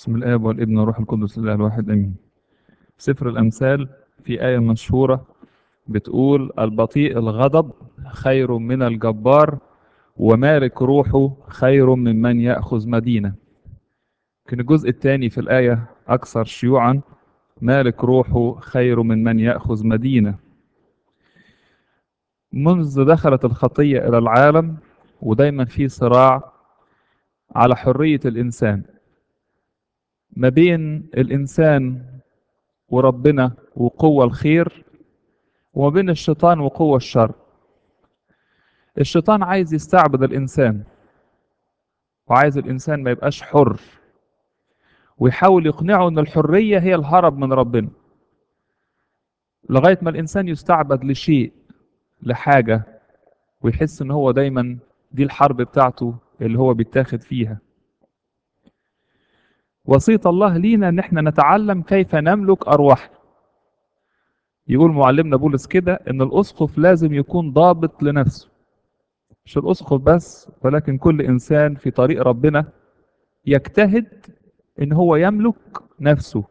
بسم الآب والابن والروح القدس الإله الواحد آمين. سفر الأمثال في آية مشهورة بتقول البطيء الغضب خير من الجبار ومالك روحه خير ممن يأخذ مدينة. لكن الجزء الثاني في الآية أكثر شيوعا مالك روحه خير من من يأخذ مدينة. منذ دخلت الخطية إلى العالم ودايما في صراع على حرية الإنسان ما بين الإنسان وربنا وقوة الخير وما بين الشيطان وقوة الشر الشيطان عايز يستعبد الإنسان وعايز الإنسان ما يبقاش حر ويحاول يقنعه أن الحرية هي الهرب من ربنا لغاية ما الإنسان يستعبد لشيء لحاجة ويحس أن هو دايما دي الحرب بتاعته اللي هو بيتاخد فيها وصية الله لينا ان احنا نتعلم كيف نملك ارواحنا يقول معلمنا بولس كده ان الاسقف لازم يكون ضابط لنفسه مش الاسقف بس ولكن كل انسان في طريق ربنا يجتهد ان هو يملك نفسه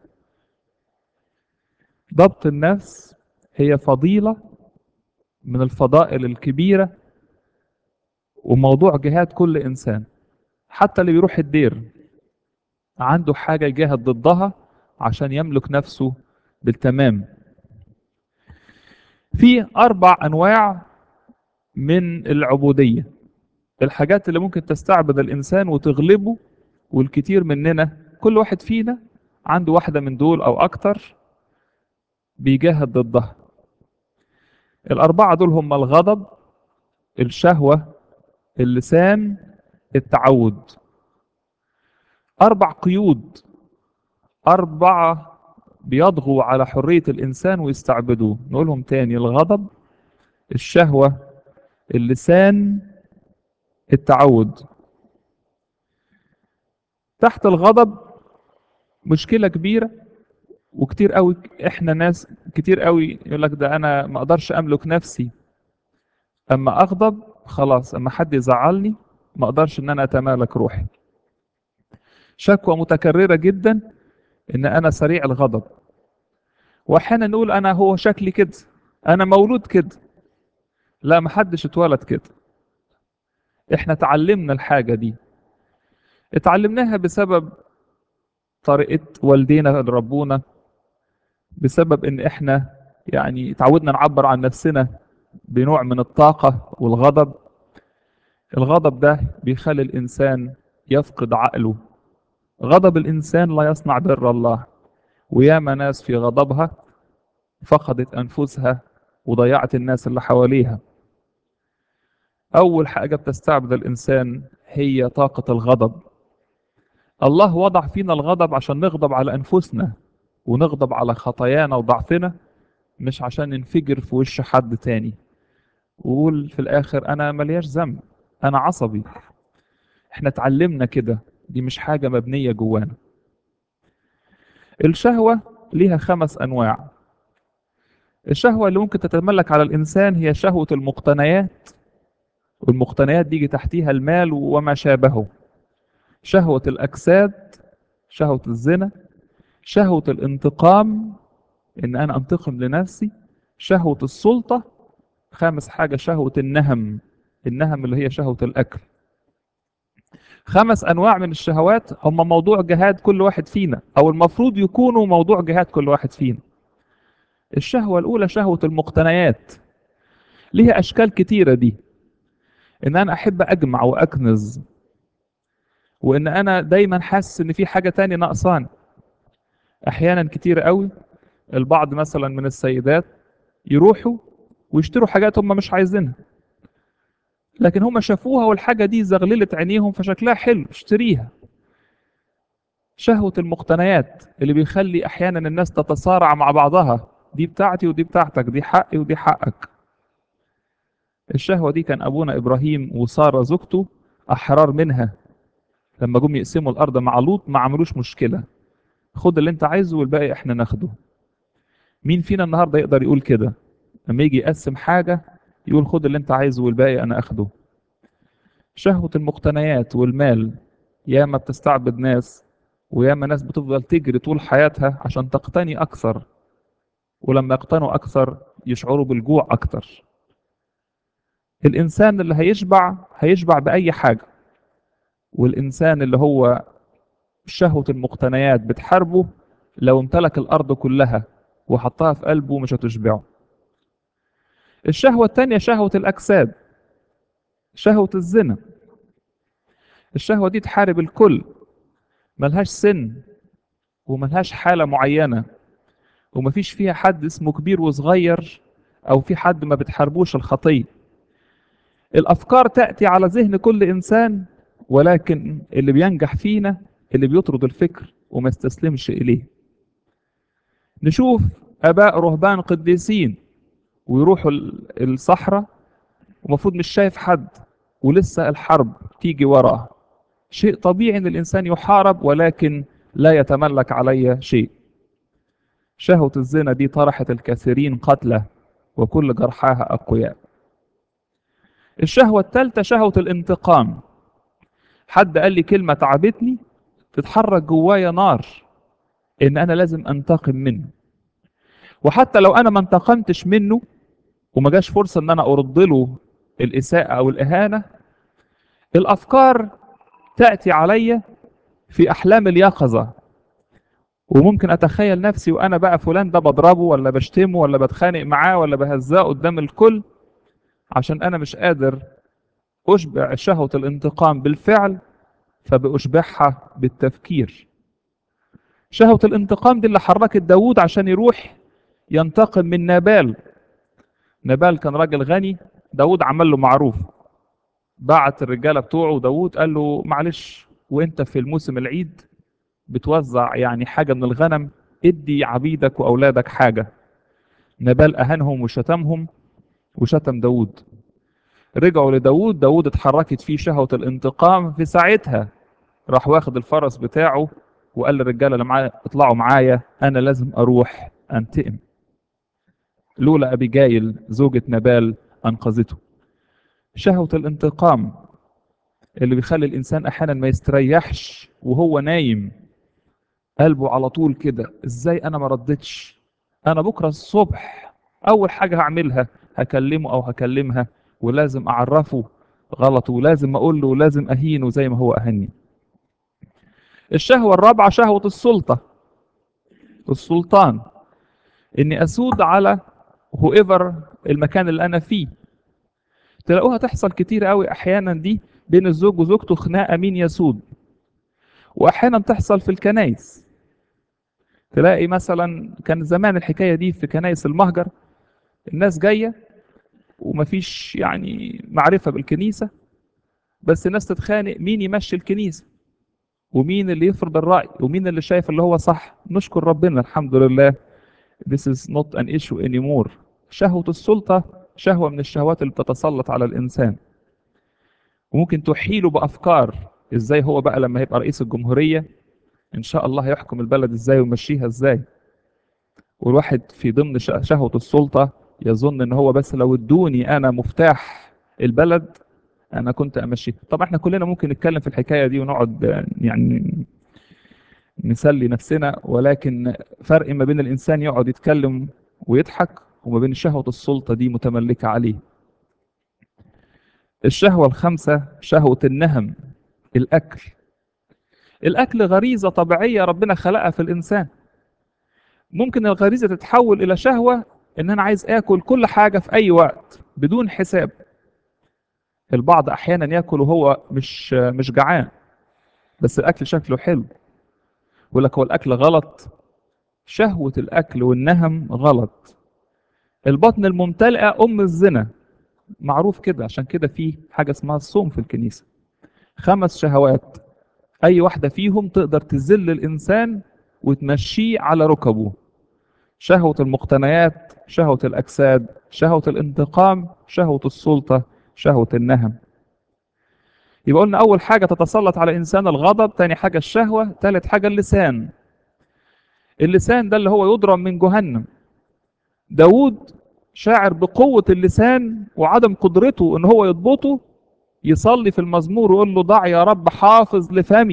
ضبط النفس هي فضيلة من الفضائل الكبيرة وموضوع جهاد كل انسان حتى اللي بيروح الدير عنده حاجة يجاهد ضدها عشان يملك نفسه بالتمام في أربع أنواع من العبودية الحاجات اللي ممكن تستعبد الإنسان وتغلبه والكتير مننا كل واحد فينا عنده واحدة من دول أو أكتر بيجاهد ضدها الأربعة دول هم الغضب الشهوة اللسان التعود أربع قيود أربعة بيضغوا على حرية الإنسان ويستعبدوه نقولهم تاني الغضب الشهوة اللسان التعود تحت الغضب مشكلة كبيرة وكتير قوي احنا ناس كتير قوي يقول لك ده انا ما اقدرش املك نفسي اما اغضب خلاص اما حد يزعلني ما اقدرش ان انا اتمالك روحي شكوى متكررة جدا ان انا سريع الغضب واحيانا نقول انا هو شكلي كده انا مولود كده لا محدش اتولد كده احنا اتعلمنا الحاجة دي اتعلمناها بسبب طريقة والدينا لربونا بسبب ان احنا يعني اتعودنا نعبر عن نفسنا بنوع من الطاقة والغضب الغضب ده بيخلي الانسان يفقد عقله غضب الإنسان لا يصنع بر الله وياما ناس في غضبها فقدت أنفسها وضيعت الناس اللي حواليها أول حاجة بتستعبد الإنسان هي طاقة الغضب الله وضع فينا الغضب عشان نغضب على أنفسنا ونغضب على خطايانا وضعفنا مش عشان ننفجر في وش حد تاني وقول في الآخر أنا ملياش ذنب أنا عصبي احنا اتعلمنا كده دي مش حاجة مبنية جوانا الشهوة ليها خمس أنواع الشهوة اللي ممكن تتملك على الإنسان هي شهوة المقتنيات والمقتنيات دي تحتيها المال وما شابهه شهوة الأجساد شهوة الزنا شهوة الانتقام إن أنا أنتقم لنفسي شهوة السلطة خامس حاجة شهوة النهم النهم اللي هي شهوة الأكل خمس انواع من الشهوات هم موضوع جهاد كل واحد فينا او المفروض يكونوا موضوع جهاد كل واحد فينا الشهوة الاولى شهوة المقتنيات ليها اشكال كتيرة دي ان انا احب اجمع واكنز وان انا دايما حاسس ان في حاجة تاني ناقصاني احيانا كتير قوي البعض مثلا من السيدات يروحوا ويشتروا حاجات هم مش عايزينها لكن هم شافوها والحاجة دي زغللت عينيهم فشكلها حلو اشتريها شهوة المقتنيات اللي بيخلي أحيانا الناس تتصارع مع بعضها دي بتاعتي ودي بتاعتك دي حقي ودي حقك الشهوة دي كان أبونا إبراهيم وسارة زوجته أحرار منها لما جم يقسموا الأرض مع لوط ما عملوش مشكلة خد اللي أنت عايزه والباقي إحنا ناخده مين فينا النهاردة يقدر يقول كده لما يجي يقسم حاجة يقول خد اللي انت عايزه والباقي انا اخده شهوة المقتنيات والمال ياما بتستعبد ناس وياما ناس بتفضل تجري طول حياتها عشان تقتني أكثر ولما يقتنوا أكثر يشعروا بالجوع أكثر الإنسان اللي هيشبع هيشبع بأي حاجة والإنسان اللي هو شهوة المقتنيات بتحاربه لو امتلك الأرض كلها وحطها في قلبه مش هتشبعه الشهوة التانية شهوة الأجساد شهوة الزنا الشهوة دي تحارب الكل ملهاش سن وملهاش حالة معينة ومفيش فيها حد اسمه كبير وصغير أو في حد ما بتحاربوش الخطية الأفكار تأتي على ذهن كل إنسان ولكن اللي بينجح فينا اللي بيطرد الفكر وما يستسلمش إليه نشوف آباء رهبان قديسين ويروحوا الصحراء ومفروض مش شايف حد ولسه الحرب تيجي وراه شيء طبيعي ان الانسان يحارب ولكن لا يتملك علي شيء شهوة الزنا دي طرحت الكثيرين قتلى وكل جرحاها أقوياء الشهوة الثالثة شهوة الانتقام حد قال لي كلمة تعبتني تتحرك جوايا نار ان انا لازم انتقم منه وحتى لو انا ما انتقمتش منه وما جاش فرصة ان انا ارد له الاساءة او الاهانة الافكار تأتي علي في احلام اليقظة وممكن اتخيل نفسي وانا بقى فلان ده بضربه ولا بشتمه ولا بتخانق معاه ولا بهزاه قدام الكل عشان انا مش قادر اشبع شهوة الانتقام بالفعل فبأشبعها بالتفكير شهوة الانتقام دي اللي حركت داود عشان يروح ينتقم من نابال نابال كان راجل غني داود عمل له معروف بعت الرجالة بتوعه داود قال له معلش وانت في الموسم العيد بتوزع يعني حاجة من الغنم ادي عبيدك وأولادك حاجة نبال أهانهم وشتمهم وشتم داود رجعوا لداود داود اتحركت فيه شهوة الانتقام في ساعتها راح واخد الفرس بتاعه وقال للرجاله اللي معاه اطلعوا معايا انا لازم اروح انتقم لولا ابيجايل زوجة نبال انقذته شهوة الانتقام اللي بيخلي الانسان احيانا ما يستريحش وهو نايم قلبه على طول كده ازاي انا ما ردتش انا بكره الصبح اول حاجه هعملها هكلمه او هكلمها ولازم اعرفه غلطه ولازم اقول له ولازم اهينه زي ما هو اهني الشهوه الرابعه شهوه السلطه السلطان اني اسود على هو ايفر المكان اللي انا فيه تلاقوها تحصل كتير قوي احيانا دي بين الزوج وزوجته خناقه مين يسود واحيانا تحصل في الكنايس تلاقي مثلا كان زمان الحكايه دي في كنايس المهجر الناس جايه ومفيش يعني معرفه بالكنيسه بس الناس تتخانق مين يمشي الكنيسه ومين اللي يفرض الراي ومين اللي شايف اللي هو صح نشكر ربنا الحمد لله this is not an issue anymore شهوه السلطه شهوه من الشهوات اللي بتتسلط على الانسان وممكن تحيله بافكار ازاي هو بقى لما يبقى رئيس الجمهوريه ان شاء الله هيحكم البلد ازاي ويمشيها ازاي والواحد في ضمن شهوه السلطه يظن ان هو بس لو ادوني انا مفتاح البلد انا كنت امشيه طبعا احنا كلنا ممكن نتكلم في الحكايه دي ونقعد يعني نسلي نفسنا ولكن فرق ما بين الانسان يقعد يتكلم ويضحك وما بين شهوه السلطه دي متملكه عليه الشهوه الخامسه شهوه النهم الاكل الاكل غريزه طبيعيه ربنا خلقها في الانسان ممكن الغريزه تتحول الى شهوه ان انا عايز اكل كل حاجه في اي وقت بدون حساب البعض احيانا ياكل وهو مش مش جعان بس الاكل شكله حلو يقول لك هو الاكل غلط شهوه الاكل والنهم غلط البطن الممتلئه ام الزنا معروف كده عشان كده في حاجه اسمها الصوم في الكنيسه خمس شهوات اي واحده فيهم تقدر تذل الانسان وتمشيه على ركبه شهوه المقتنيات شهوه الاجساد شهوه الانتقام شهوه السلطه شهوه النهم يبقى قلنا اول حاجه تتسلط على الانسان الغضب تاني حاجه الشهوه ثالث حاجه اللسان اللسان ده اللي هو يضرب من جهنم داود شاعر بقوة اللسان وعدم قدرته ان هو يضبطه يصلي في المزمور ويقول له ضع يا رب حافظ لفمي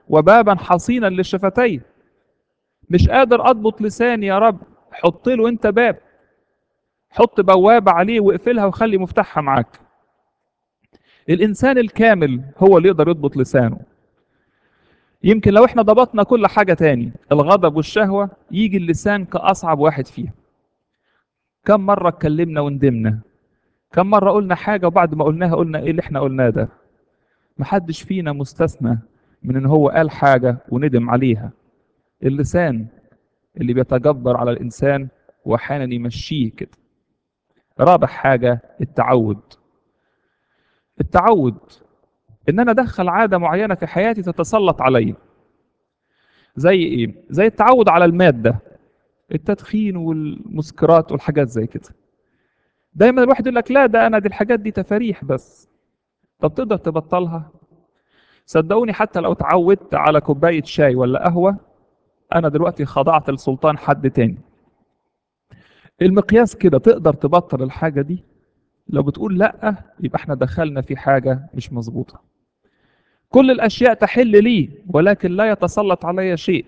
وبابا حصينا للشفتين مش قادر اضبط لساني يا رب حط له انت باب حط بوابة عليه واقفلها وخلي مفتاحها معاك الانسان الكامل هو اللي يقدر يضبط لسانه يمكن لو احنا ضبطنا كل حاجة تاني الغضب والشهوة يجي اللسان كأصعب واحد فيها كم مرة اتكلمنا وندمنا كم مرة قلنا حاجة وبعد ما قلناها قلنا ايه اللي احنا قلناه ده محدش فينا مستثنى من ان هو قال حاجة وندم عليها اللسان اللي بيتجبر على الانسان واحيانا يمشيه كده رابع حاجة التعود التعود ان انا ادخل عادة معينة في حياتي تتسلط عليا زي ايه زي التعود على المادة التدخين والمسكرات والحاجات زي كده دايما الواحد يقول لك لا ده انا دي الحاجات دي تفاريح بس طب تقدر تبطلها صدقوني حتى لو اتعودت على كوباية شاي ولا قهوة انا دلوقتي خضعت لسلطان حد تاني المقياس كده تقدر تبطل الحاجة دي لو بتقول لا يبقى احنا دخلنا في حاجة مش مظبوطة كل الاشياء تحل لي ولكن لا يتسلط علي شيء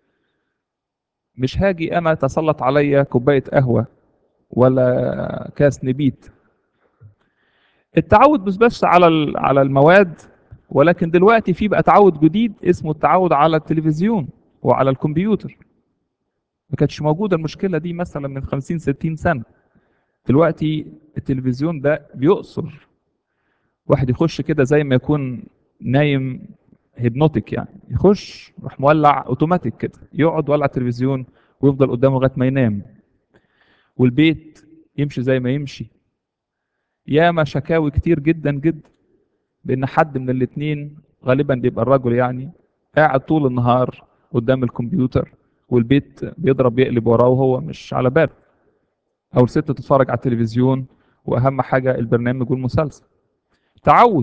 مش هاجي انا تسلط عليا كوباية قهوة ولا كاس نبيت التعود مش بس على على المواد ولكن دلوقتي في بقى تعود جديد اسمه التعود على التلفزيون وعلى الكمبيوتر ما كانتش موجوده المشكله دي مثلا من 50 60 سنه دلوقتي التلفزيون ده بيقصر واحد يخش كده زي ما يكون نايم هيبنوتيك يعني يخش يروح مولع اوتوماتيك كده يقعد ولع التلفزيون ويفضل قدامه لغايه ما ينام والبيت يمشي زي ما يمشي ياما شكاوي كتير جدا جدا بان حد من الاثنين غالبا بيبقى الرجل يعني قاعد طول النهار قدام الكمبيوتر والبيت بيضرب يقلب وراه وهو مش على باله او الست تتفرج على التلفزيون واهم حاجه البرنامج والمسلسل تعود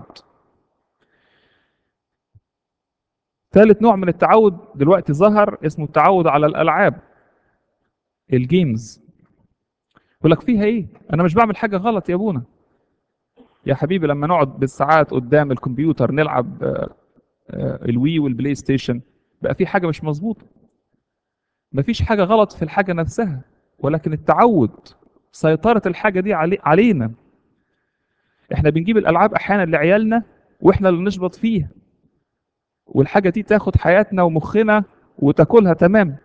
ثالث نوع من التعود دلوقتي ظهر اسمه التعود على الالعاب الجيمز يقول لك فيها ايه انا مش بعمل حاجه غلط يا ابونا يا حبيبي لما نقعد بالساعات قدام الكمبيوتر نلعب الوي والبلاي ستيشن بقى في حاجه مش مظبوطه مفيش حاجه غلط في الحاجه نفسها ولكن التعود سيطره الحاجه دي علي علينا احنا بنجيب الالعاب احيانا لعيالنا واحنا اللي نشبط فيها والحاجه دي تاخد حياتنا ومخنا وتاكلها تمام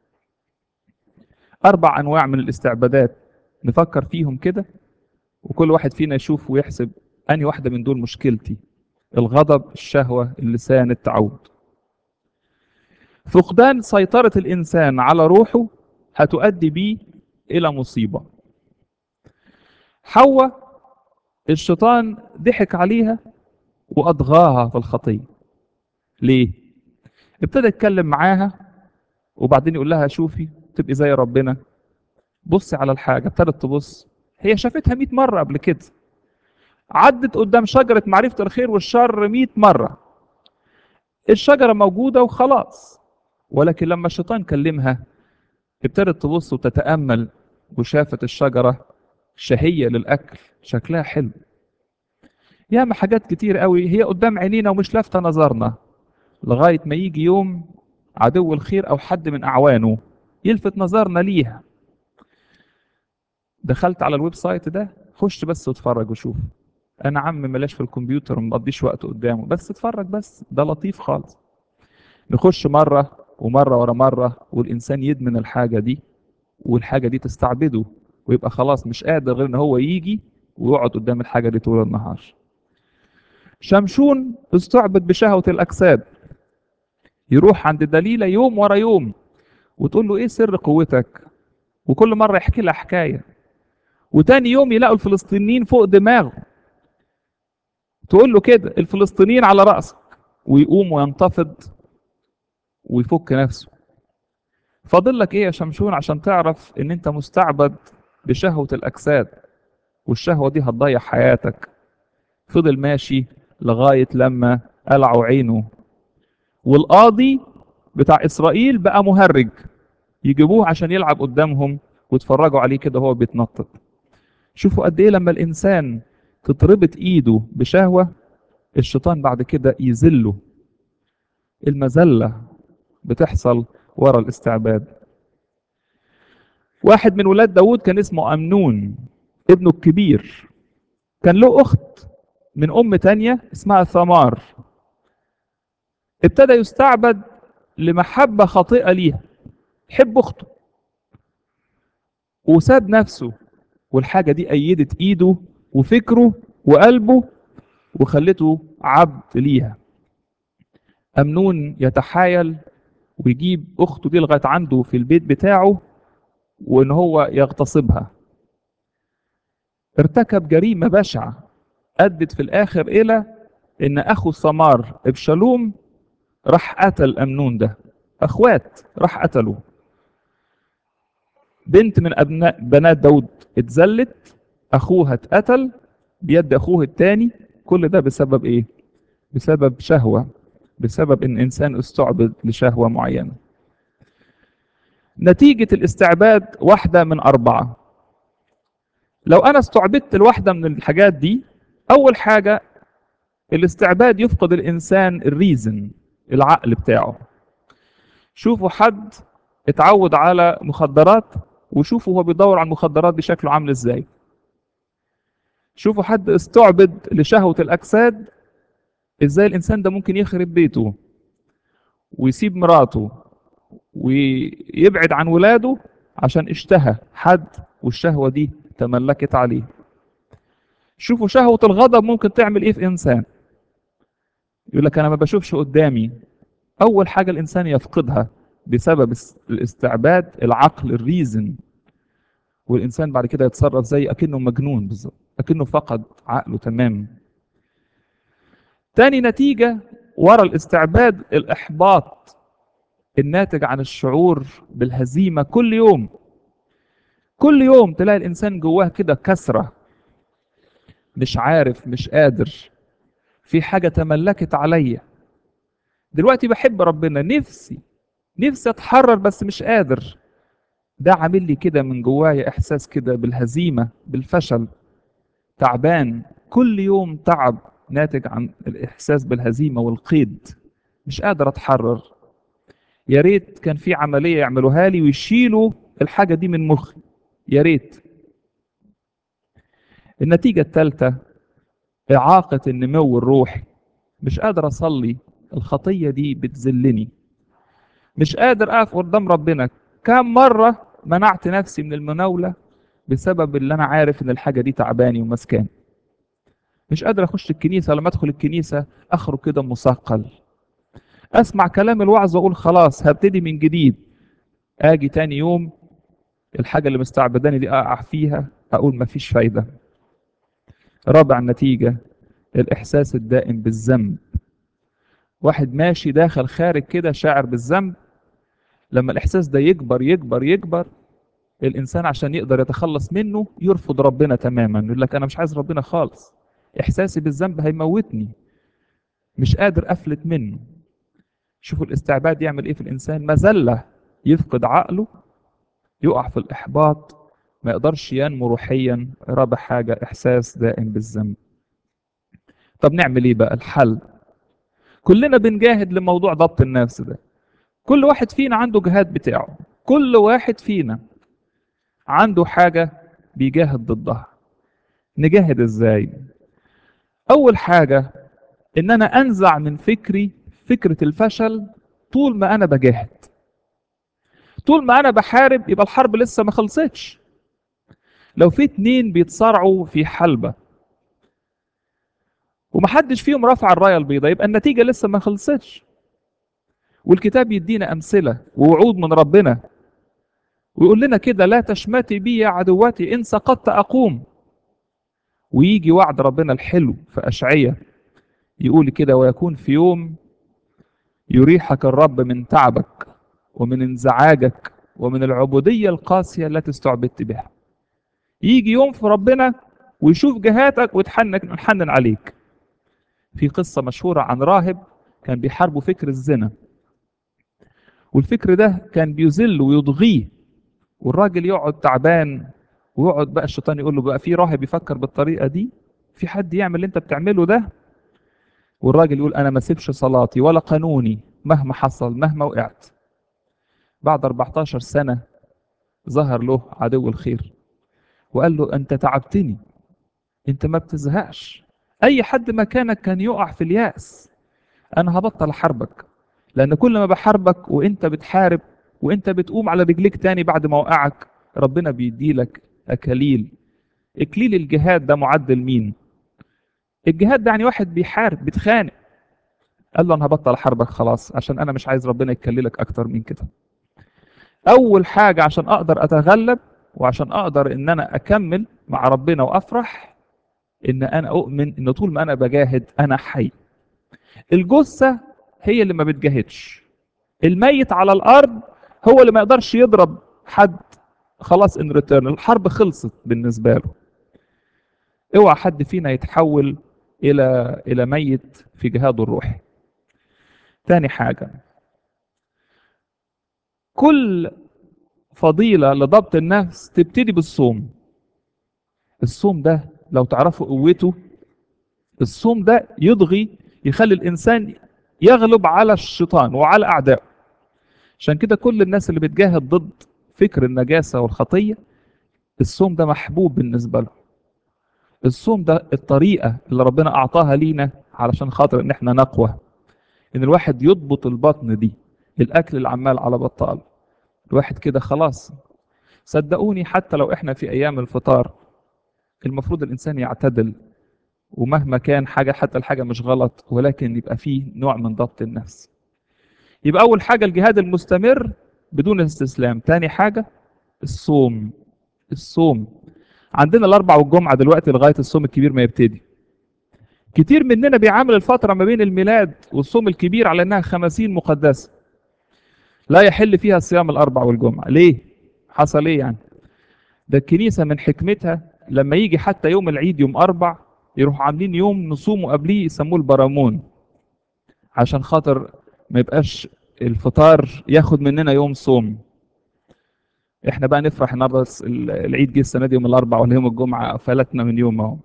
اربع انواع من الاستعبادات نفكر فيهم كده وكل واحد فينا يشوف ويحسب انهي واحده من دول مشكلتي الغضب الشهوه اللسان التعود فقدان سيطره الانسان على روحه هتؤدي بيه الى مصيبه حواء الشيطان ضحك عليها واضغاها في الخطيه ليه ابتدى يتكلم معاها وبعدين يقول لها شوفي تبقي زي ربنا بصي على الحاجه ابتدت تبص هي شافتها 100 مره قبل كده عدت قدام شجره معرفه الخير والشر 100 مره الشجره موجوده وخلاص ولكن لما الشيطان كلمها ابتدت تبص وتتامل وشافت الشجره شهيه للاكل شكلها حلو ياما حاجات كتير قوي هي قدام عينينا ومش لافته نظرنا لغايه ما يجي يوم عدو الخير او حد من اعوانه يلفت نظرنا ليها دخلت على الويب سايت ده خش بس واتفرج وشوف انا عم ملاش في الكمبيوتر وما بقضيش وقت قدامه بس اتفرج بس ده لطيف خالص نخش مره ومره ورا مره والانسان يدمن الحاجه دي والحاجه دي تستعبده ويبقى خلاص مش قادر غير ان هو يجي ويقعد قدام الحاجه دي طول النهار شمشون استعبد بشهوه الاجساد يروح عند دليلة يوم ورا يوم وتقول له ايه سر قوتك وكل مرة يحكي لها حكاية وتاني يوم يلاقوا الفلسطينيين فوق دماغه تقول له كده الفلسطينيين على رأسك ويقوم وينتفض ويفك نفسه فاضل لك ايه يا شمشون عشان تعرف ان انت مستعبد بشهوة الاجساد والشهوة دي هتضيع حياتك فضل ماشي لغاية لما قلعوا عينه والقاضي بتاع اسرائيل بقى مهرج يجيبوه عشان يلعب قدامهم ويتفرجوا عليه كده وهو بيتنطط شوفوا قد ايه لما الانسان تتربط ايده بشهوه الشيطان بعد كده يذله المذلة بتحصل ورا الاستعباد واحد من ولاد داود كان اسمه أمنون ابنه الكبير كان له أخت من أم تانية اسمها ثمار ابتدى يستعبد لمحبة خاطئة ليها يحب أخته وساب نفسه والحاجة دي أيدت إيده وفكره وقلبه وخلته عبد ليها أمنون يتحايل ويجيب أخته دي لغاية عنده في البيت بتاعه وإن هو يغتصبها ارتكب جريمة بشعة أدت في الآخر إلى إن أخو ثمار ابشالوم راح قتل أمنون ده أخوات راح قتله بنت من أبناء بنات داود اتذلت أخوها اتقتل بيد أخوه التاني كل ده بسبب إيه؟ بسبب شهوة بسبب إن إنسان استعبد لشهوة معينة نتيجة الاستعباد واحدة من أربعة لو أنا استعبدت لواحدة من الحاجات دي أول حاجة الاستعباد يفقد الإنسان الريزن العقل بتاعه شوفوا حد اتعود على مخدرات وشوفوا هو بيدور على المخدرات دي شكله عامل ازاي شوفوا حد استعبد لشهوة الأجساد ازاي الإنسان ده ممكن يخرب بيته ويسيب مراته ويبعد عن ولاده عشان اشتهى حد والشهوة دي تملكت عليه شوفوا شهوة الغضب ممكن تعمل ايه في انسان يقول لك انا ما بشوفش قدامي اول حاجة الانسان يفقدها بسبب الاستعباد العقل الريزن والانسان بعد كده يتصرف زي اكنه مجنون بالظبط اكنه فقد عقله تماما تاني نتيجة ورا الاستعباد الاحباط الناتج عن الشعور بالهزيمة كل يوم كل يوم تلاقي الانسان جواه كده كسرة مش عارف مش قادر في حاجة تملكت عليا دلوقتي بحب ربنا نفسي نفسي اتحرر بس مش قادر ده عامل لي كده من جوايا احساس كده بالهزيمة بالفشل تعبان كل يوم تعب ناتج عن الاحساس بالهزيمة والقيد مش قادر اتحرر يا ريت كان في عملية يعملوها لي ويشيلوا الحاجة دي من مخي يا ريت النتيجة الثالثة إعاقة النمو الروحي مش قادر أصلي الخطية دي بتذلني مش قادر أقف قدام ربنا كم مرة منعت نفسي من المناولة بسبب اللي أنا عارف إن الحاجة دي تعباني ومسكاني مش قادر أخش الكنيسة لما أدخل الكنيسة أخرج كده مثقل أسمع كلام الوعظ وأقول خلاص هبتدي من جديد أجي تاني يوم الحاجة اللي مستعبداني دي أقع فيها أقول مفيش فايدة رابع نتيجة الإحساس الدائم بالذنب واحد ماشي داخل خارج كده شاعر بالذنب لما الإحساس ده يكبر يكبر يكبر الإنسان عشان يقدر يتخلص منه يرفض ربنا تماما يقول لك أنا مش عايز ربنا خالص إحساسي بالذنب هيموتني مش قادر أفلت منه شوفوا الاستعباد يعمل إيه في الإنسان مذلة يفقد عقله يقع في الإحباط ما يقدرش ينمو روحيا رابع حاجة إحساس دائم بالذنب طب نعمل إيه بقى الحل كلنا بنجاهد لموضوع ضبط النفس ده كل واحد فينا عنده جهاد بتاعه كل واحد فينا عنده حاجة بيجاهد ضدها نجاهد ازاي اول حاجة ان انا انزع من فكري فكرة الفشل طول ما انا بجاهد طول ما انا بحارب يبقى الحرب لسه ما خلصتش لو في اتنين بيتصارعوا في حلبة ومحدش فيهم رفع الراية البيضاء يبقى النتيجة لسه ما خلصتش والكتاب يدينا أمثلة ووعود من ربنا ويقول لنا كده لا تشمتي بي يا عدوتي إن سقطت أقوم ويجي وعد ربنا الحلو في أشعية يقول كده ويكون في يوم يريحك الرب من تعبك ومن انزعاجك ومن العبودية القاسية التي استعبدت بها يجي يوم في ربنا ويشوف جهاتك ويتحنن يتحنن عليك في قصة مشهورة عن راهب كان بيحاربوا فكر الزنا والفكر ده كان بيذل ويضغيه والراجل يقعد تعبان ويقعد بقى الشيطان يقول له بقى في راهب يفكر بالطريقة دي في حد يعمل اللي انت بتعمله ده والراجل يقول انا ما سيبش صلاتي ولا قانوني مهما حصل مهما وقعت بعد 14 سنة ظهر له عدو الخير وقال له انت تعبتني انت ما بتزهقش اي حد مكانك كان يقع في اليأس انا هبطل احاربك لان كل ما بحاربك وانت بتحارب وانت بتقوم على رجليك تاني بعد ما وقعك ربنا بيديلك اكاليل اكليل الجهاد ده معدل مين الجهاد ده يعني واحد بيحارب بيتخانق قال له انا هبطل احاربك خلاص عشان انا مش عايز ربنا يكللك اكتر من كده اول حاجه عشان اقدر اتغلب وعشان اقدر ان انا اكمل مع ربنا وافرح ان انا اؤمن ان طول ما انا بجاهد انا حي الجثه هي اللي ما بتجاهدش الميت على الارض هو اللي ما يقدرش يضرب حد خلاص ان ريتيرن الحرب خلصت بالنسبه له اوعى حد فينا يتحول الى الى ميت في جهاده الروحي تاني حاجه كل فضيله لضبط النفس تبتدي بالصوم الصوم ده لو تعرفوا قوته الصوم ده يضغي يخلي الانسان يغلب على الشيطان وعلى اعدائه عشان كده كل الناس اللي بتجاهد ضد فكر النجاسه والخطيه الصوم ده محبوب بالنسبه له الصوم ده الطريقه اللي ربنا اعطاها لينا علشان خاطر ان احنا نقوى ان الواحد يضبط البطن دي الاكل اللي عمال على بطال الواحد كده خلاص صدقوني حتى لو احنا في ايام الفطار المفروض الانسان يعتدل ومهما كان حاجه حتى الحاجه مش غلط ولكن يبقى فيه نوع من ضبط النفس يبقى اول حاجه الجهاد المستمر بدون استسلام تاني حاجه الصوم الصوم عندنا الاربع والجمعه دلوقتي لغايه الصوم الكبير ما يبتدي كتير مننا بيعامل الفتره ما بين الميلاد والصوم الكبير على انها خمسين مقدسه لا يحل فيها صيام الاربع والجمعه ليه حصل ايه يعني ده الكنيسه من حكمتها لما يجي حتى يوم العيد يوم اربع يروحوا عاملين يوم نصوموا قبليه يسموه البرامون عشان خاطر ما يبقاش الفطار ياخد مننا يوم صوم احنا بقى نفرح النهارده العيد جه السنه دي يوم الاربع ولا يوم الجمعه فلتنا من يوم اهو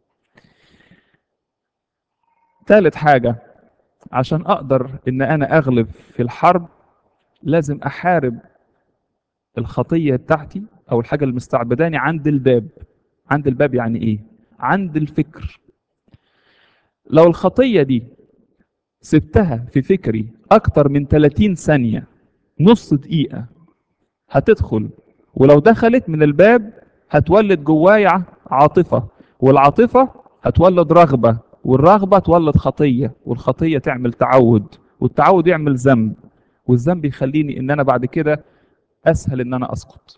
ثالث حاجه عشان اقدر ان انا اغلب في الحرب لازم احارب الخطيه بتاعتي او الحاجه اللي مستعبداني عند الباب عند الباب يعني ايه عند الفكر لو الخطيه دي سبتها في فكري اكتر من 30 ثانيه نص دقيقه هتدخل ولو دخلت من الباب هتولد جوايا عاطفه والعاطفه هتولد رغبه والرغبه تولد خطيه والخطيه تعمل تعود والتعود يعمل ذنب والذنب يخليني ان انا بعد كده اسهل ان انا اسقط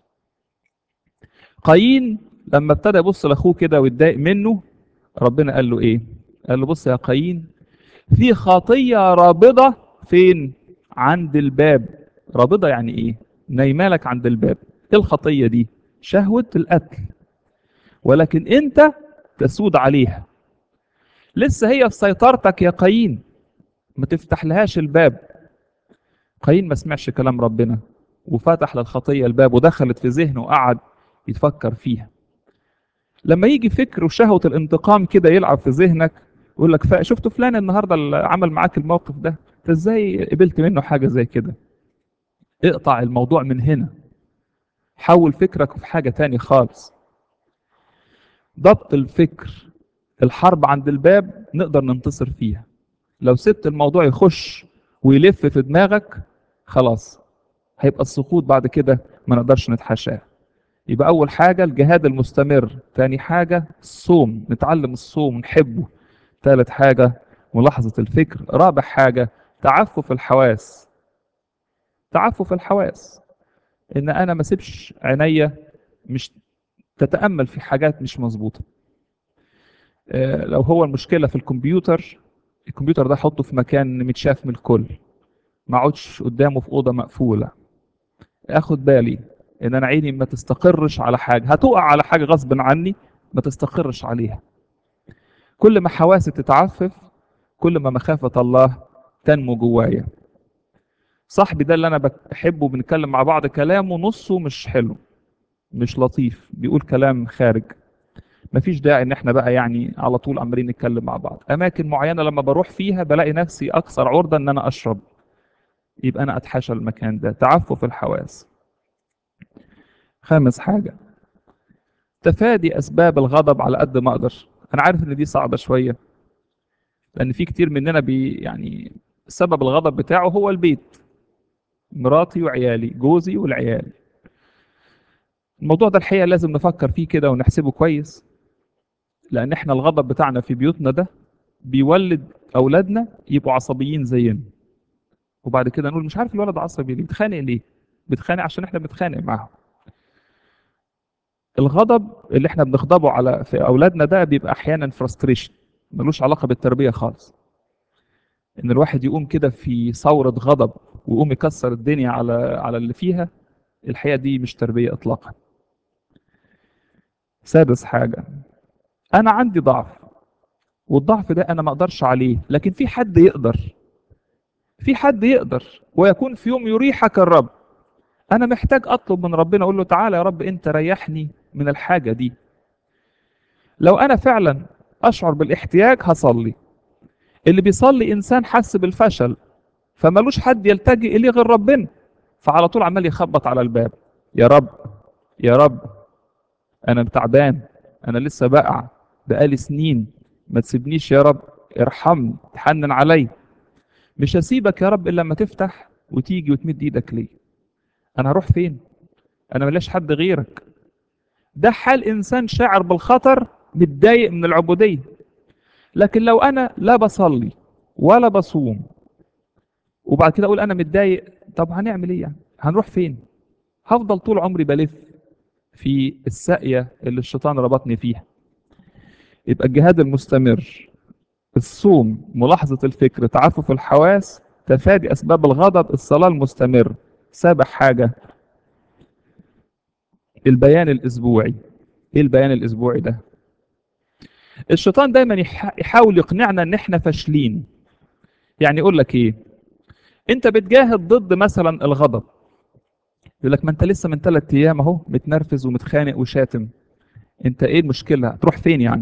قايين لما ابتدى يبص لاخوه كده ويتضايق منه ربنا قال له ايه قال له بص يا قايين في خطيه رابضه فين عند الباب رابضه يعني ايه نايمالك عند الباب ايه الخطيه دي شهوه القتل ولكن انت تسود عليها لسه هي في سيطرتك يا قايين ما تفتح لهاش الباب قايين ما سمعش كلام ربنا وفتح للخطيه الباب ودخلت في ذهنه وقعد يتفكر فيها لما يجي فكر وشهوة الانتقام كده يلعب في ذهنك يقول لك شفت فلان النهارده اللي عمل معاك الموقف ده انت ازاي قبلت منه حاجه زي كده اقطع الموضوع من هنا حول فكرك في حاجه تاني خالص ضبط الفكر الحرب عند الباب نقدر ننتصر فيها لو سبت الموضوع يخش ويلف في دماغك خلاص هيبقى السقوط بعد كده ما نقدرش نتحاشاه يبقى أول حاجة الجهاد المستمر تاني حاجة الصوم نتعلم الصوم ونحبه ثالث حاجة ملاحظة الفكر رابع حاجة تعفف الحواس تعفف الحواس إن أنا ما سيبش عينيا مش تتأمل في حاجات مش مظبوطة آه، لو هو المشكلة في الكمبيوتر الكمبيوتر ده أحطه في مكان متشاف من الكل ما اقعدش قدامه في أوضة مقفولة اخد بالي ان انا عيني ما تستقرش على حاجه هتقع على حاجه غصب عني ما تستقرش عليها كل ما حواسي تتعفف كل ما مخافه الله تنمو جوايا صاحبي ده اللي انا بحبه بنتكلم مع بعض كلامه نصه مش حلو مش لطيف بيقول كلام خارج مفيش داعي ان احنا بقى يعني على طول عمالين نتكلم مع بعض اماكن معينه لما بروح فيها بلاقي نفسي اكثر عرضه ان انا اشرب يبقى انا اتحاشى المكان ده تعفف الحواس خامس حاجه تفادي اسباب الغضب على قد ما اقدر انا عارف ان دي صعبه شويه لان في كتير مننا بي يعني سبب الغضب بتاعه هو البيت مراتي وعيالي جوزي والعيال الموضوع ده الحقيقه لازم نفكر فيه كده ونحسبه كويس لان احنا الغضب بتاعنا في بيوتنا ده بيولد اولادنا يبقوا عصبيين زينا وبعد كده نقول مش عارف الولد عصبي ليه بيتخانق ليه بيتخانق عشان احنا بنتخانق معاهم الغضب اللي احنا بنغضبه على في اولادنا ده بيبقى احيانا فرستريشن ملوش علاقه بالتربيه خالص ان الواحد يقوم كده في ثوره غضب ويقوم يكسر الدنيا على على اللي فيها الحقيقه دي مش تربيه اطلاقا سادس حاجه انا عندي ضعف والضعف ده انا ما اقدرش عليه لكن في حد يقدر في حد يقدر ويكون في يوم يريحك الرب انا محتاج اطلب من ربنا اقول له تعالى يا رب انت ريحني من الحاجه دي لو انا فعلا اشعر بالاحتياج هصلي اللي بيصلي انسان حس بالفشل فمالوش حد يلتجئ اليه غير ربنا فعلى طول عمال يخبط على الباب يا رب يا رب انا تعبان انا لسه بقع بقالي سنين ما تسيبنيش يا رب ارحمني تحنن علي مش هسيبك يا رب الا لما تفتح وتيجي وتمد ايدك لي انا هروح فين انا ملاش حد غيرك ده حال انسان شاعر بالخطر متضايق من العبوديه لكن لو انا لا بصلي ولا بصوم وبعد كده اقول انا متضايق طب هنعمل ايه يعني هنروح فين هفضل طول عمري بلف في الساقيه اللي الشيطان ربطني فيها يبقى الجهاد المستمر الصوم ملاحظه الفكر تعفف الحواس تفادي اسباب الغضب الصلاه المستمر سابع حاجه البيان الاسبوعي ايه البيان الاسبوعي ده الشيطان دايما يحاول يقنعنا ان احنا فاشلين يعني يقول لك ايه انت بتجاهد ضد مثلا الغضب يقول لك ما انت لسه من ثلاث ايام اهو متنرفز ومتخانق وشاتم انت ايه المشكله هتروح فين يعني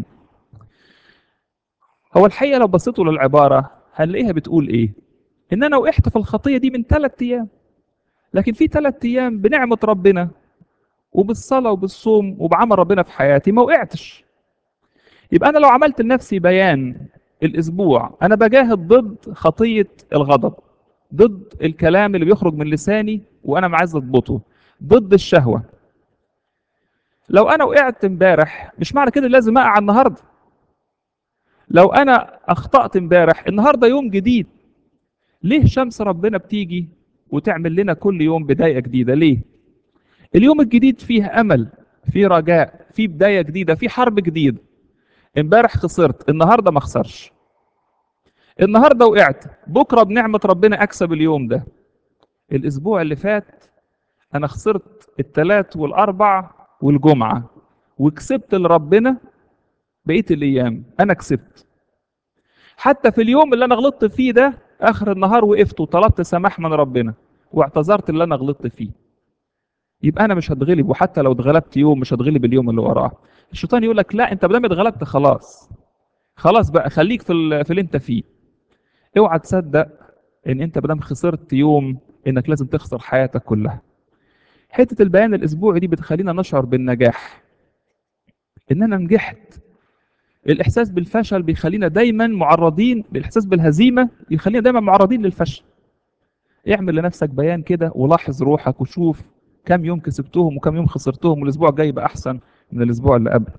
هو الحقيقه لو بصيتوا للعباره هنلاقيها بتقول ايه ان انا وقعت في الخطيه دي من ثلاث ايام لكن في ثلاث ايام بنعمه ربنا وبالصلاه وبالصوم وبعمل ربنا في حياتي ما وقعتش يبقى انا لو عملت لنفسي بيان الاسبوع انا بجاهد ضد خطيه الغضب ضد الكلام اللي بيخرج من لساني وانا مش عايز اضبطه ضد الشهوه لو انا وقعت امبارح مش معنى كده لازم اقع النهارده لو انا اخطات امبارح النهارده يوم جديد ليه شمس ربنا بتيجي وتعمل لنا كل يوم بدايه جديده ليه اليوم الجديد فيه امل فيه رجاء فيه بدايه جديده فيه حرب جديده امبارح خسرت النهارده ما اخسرش النهارده وقعت بكره بنعمه ربنا اكسب اليوم ده الاسبوع اللي فات انا خسرت الثلاث والاربع والجمعه وكسبت لربنا بقيه الايام انا كسبت حتى في اليوم اللي انا غلطت فيه ده اخر النهار وقفت وطلبت سماح من ربنا واعتذرت اللي انا غلطت فيه يبقى انا مش هتغلب وحتى لو اتغلبت يوم مش هتغلب اليوم اللي وراه الشيطان يقول لك لا انت بدل اتغلبت خلاص خلاص بقى خليك في ال- في اللي انت فيه اوعى تصدق ان انت بدل خسرت يوم انك لازم تخسر حياتك كلها حته البيان الاسبوعي دي بتخلينا نشعر بالنجاح ان انا نجحت الاحساس بالفشل بيخلينا دايما معرضين بالاحساس بالهزيمه يخلينا دايما معرضين للفشل اعمل لنفسك بيان كده ولاحظ روحك وشوف كم يوم كسبتهم وكم يوم خسرتهم والاسبوع الجاي يبقى احسن من الاسبوع اللي قبل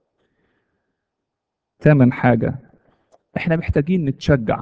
ثامن حاجه احنا محتاجين نتشجع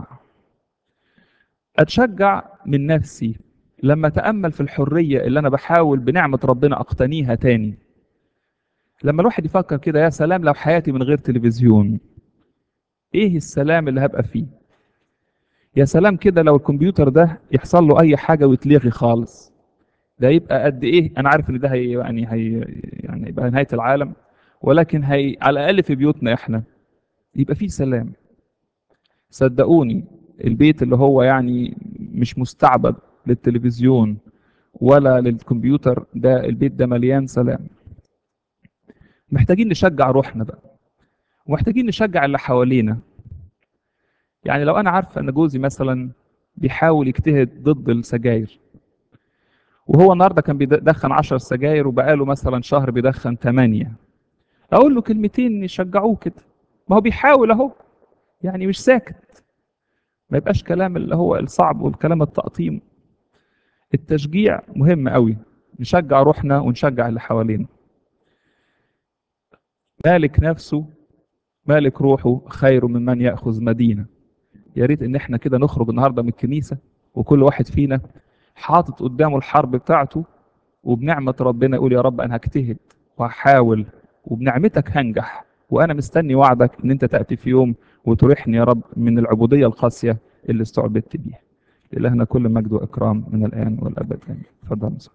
اتشجع من نفسي لما اتامل في الحريه اللي انا بحاول بنعمه ربنا اقتنيها تاني لما الواحد يفكر كده يا سلام لو حياتي من غير تلفزيون ايه السلام اللي هبقى فيه يا سلام كده لو الكمبيوتر ده يحصل له اي حاجه ويتلغي خالص ده يبقى قد ايه انا عارف ان ده هي يعني هي يعني يبقى نهايه العالم ولكن هي على الاقل في بيوتنا احنا يبقى فيه سلام صدقوني البيت اللي هو يعني مش مستعبد للتلفزيون ولا للكمبيوتر ده البيت ده مليان سلام محتاجين نشجع روحنا بقى ومحتاجين نشجع اللي حوالينا يعني لو انا عارفه ان جوزي مثلا بيحاول يجتهد ضد السجاير وهو النهارده كان بيدخن 10 سجاير وبقاله مثلا شهر بيدخن 8 اقول له كلمتين يشجعوه كده ما هو بيحاول اهو يعني مش ساكت ما يبقاش كلام اللي هو الصعب والكلام التقطيم التشجيع مهم قوي نشجع روحنا ونشجع اللي حوالينا مالك نفسه مالك روحه خير من من ياخذ مدينه يا ريت ان احنا كده نخرج النهارده من الكنيسه وكل واحد فينا حاطط قدامه الحرب بتاعته وبنعمه ربنا يقول يا رب انا هجتهد وهحاول وبنعمتك هنجح وانا مستني وعدك ان انت تاتي في يوم وتريحني يا رب من العبوديه القاسيه اللي استعبدت بيها لإلهنا كل مجد واكرام من الان والابد امين اتفضل